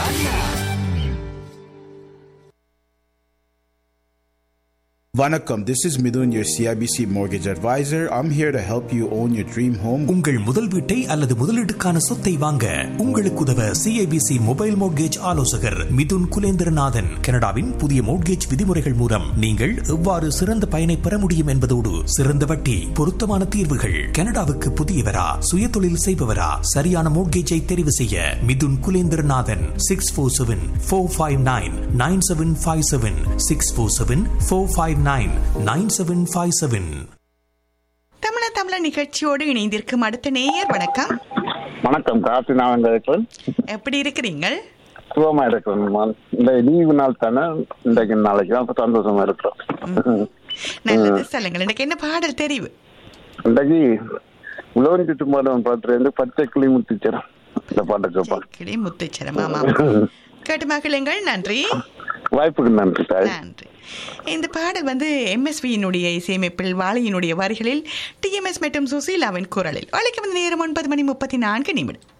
Vanakkam, this is Midun, your CIBC mortgage advisor. I'm here to help you own your dream home. உங்கள் முதல் வீட்டை அல்லது முதலீட்டுக்கான சொத்தை வாங்க உங்களுக்கு உதவ சிஐபிசி மொபைல் மோட்கேஜ் ஆலோசகர் மிதுன் குலேந்திரநாதன் கனடாவின் புதிய மோட்கேஜ் விதிமுறைகள் மூலம் நீங்கள் எவ்வாறு சிறந்த பயனை பெற முடியும் என்பதோடு சிறந்த வட்டி பொருத்தமான தீர்வுகள் கனடாவுக்கு புதியவரா சுயதொழில் செய்பவரா சரியான மோட்கேஜை தெரிவு செய்ய Mithun Kulendranathan six four seven four five nine nine seven five seven six four seven four five nine nine seven five seven தமிழ தமிழ நிகழ்ச்சியோடு இணைந்திருக்கும் அடுத்த நேயர் வணக்கம் வணக்கம் கார்த்தி நான் இருக்கிறேன் எப்படி இருக்கிறீங்கள் சுகமா இருக்கிறேன் இந்த லீவு நாள் தானே இன்றைக்கு நாளைக்கு தான் சந்தோஷமா இருக்கிறோம் நல்லது சொல்லுங்கள் எனக்கு என்ன பாடல் தெரிவு இன்றைக்கு உழவன் சுற்றுமாடம் பாட்டுல இருந்து பச்சை கிளி முத்திச்சரம் இந்த பாட்டை கேட்பான் கிளி முத்துச்சரம் ஆமா கேட்டு மகிழுங்கள் நன்றி வாய்ப்புக்கு நன்றி தாய் நன்றி இந்த பாடல் வந்து எம்எஸ்வியினுடைய இசையமைப்பில் வாழையினுடைய வரிகளில் டிஎம்எஸ் மற்றும் சுசீலாவின் குரலில் வழக்கு வந்து நேரம் ஒன்பது மணி முப்பத்தி நான்கு நிமிடம்